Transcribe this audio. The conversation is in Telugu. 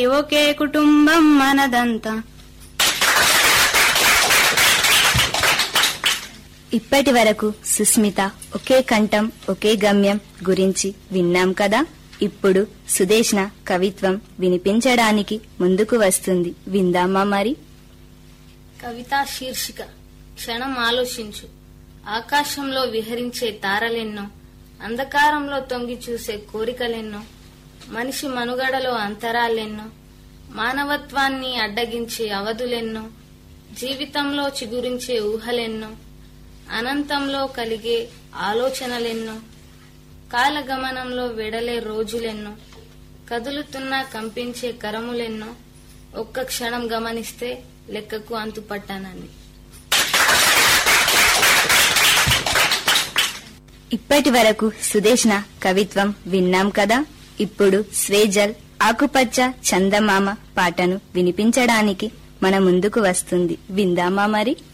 ఒకే కుటుంబం మనదంతా ఇప్పటి వరకు సుస్మిత ఒకే కంఠం ఒకే గమ్యం గురించి విన్నాం కదా ఇప్పుడు సుదేష్ణ కవిత్వం వినిపించడానికి ముందుకు వస్తుంది విందామా మరి కవితా శీర్షిక క్షణం ఆలోచించు ఆకాశంలో విహరించే తారలెన్నో అంధకారంలో తొంగి చూసే కోరికలెన్నో మనిషి మనుగడలో అంతరాలెన్నో మానవత్వాన్ని అడ్డగించే అవధులెన్నో జీవితంలో చిగురించే ఊహలెన్నో అనంతంలో కలిగే ఆలోచనలెన్నో కాలగమనంలో వెడలే రోజులెన్నో కదులుతున్నా కంపించే కరములెన్నో ఒక్క క్షణం గమనిస్తే లెక్కకు అంతుపట్టానని ఇప్పటి వరకు సుదేష్ణ కవిత్వం విన్నాం కదా ఇప్పుడు స్వేజల్ ఆకుపచ్చ చందమామ పాటను వినిపించడానికి మన ముందుకు వస్తుంది విందామా మరి